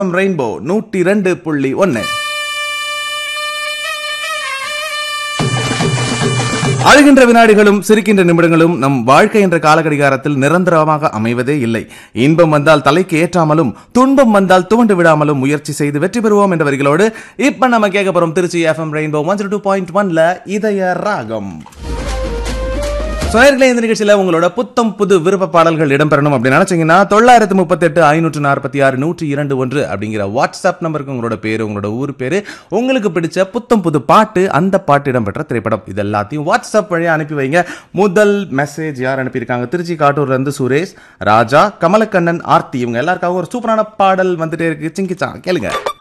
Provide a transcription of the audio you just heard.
rainbow நூற்றி ரெண்டு புள்ளி ஒன்னு அழுகின்ற வினாடிகளும் சிரிக்கின்ற நிமிடங்களும் நம் வாழ்க்கை என்ற காலகடிகாரத்தில் நிரந்தரமாக அமைவதே இல்லை இன்பம் வந்தால் தலைக்கு ஏற்றாமலும் துன்பம் வந்தால் துவண்டு விடாமலும் முயற்சி செய்து வெற்றி பெறுவோம் என்ற வரிகளோடு இப்ப நம்ம கேட்க போறோம் Tiruchi FM rainbow one two point ஒன்ல இதய ராகம் சொயர்களே இந்த நிகழ்ச்சியில உங்களோட புத்தம் புது விருப்ப பாடல்கள் இடம்பெறணும் அப்படின்னு நினைச்சீங்கன்னா தொள்ளாயிரத்து முப்பத்தெட்டு ஐநூற்று நாற்பத்தி ஆறு நூற்றி இரண்டு ஒன்று அப்படிங்கிற வாட்ஸ்அப் நம்பருக்கு உங்களோட பேரு உங்களோட ஊர் பேரு உங்களுக்கு பிடிச்ச புத்தம் புது பாட்டு அந்த பாட்டு இடம்பெற்ற திரைப்படம் இது எல்லாத்தையும் வாட்ஸ்அப் வழியா அனுப்பி வைங்க முதல் மெசேஜ் யார் அனுப்பியிருக்காங்க திருச்சி காட்டூர்ல இருந்து சுரேஷ் ராஜா கமலக்கண்ணன் ஆர்த்தி இவங்க எல்லாருக்காகவும் ஒரு சூப்பரான பாடல் வந்துட்டே இருக்கு சிங்கிச்சா கேளுங்க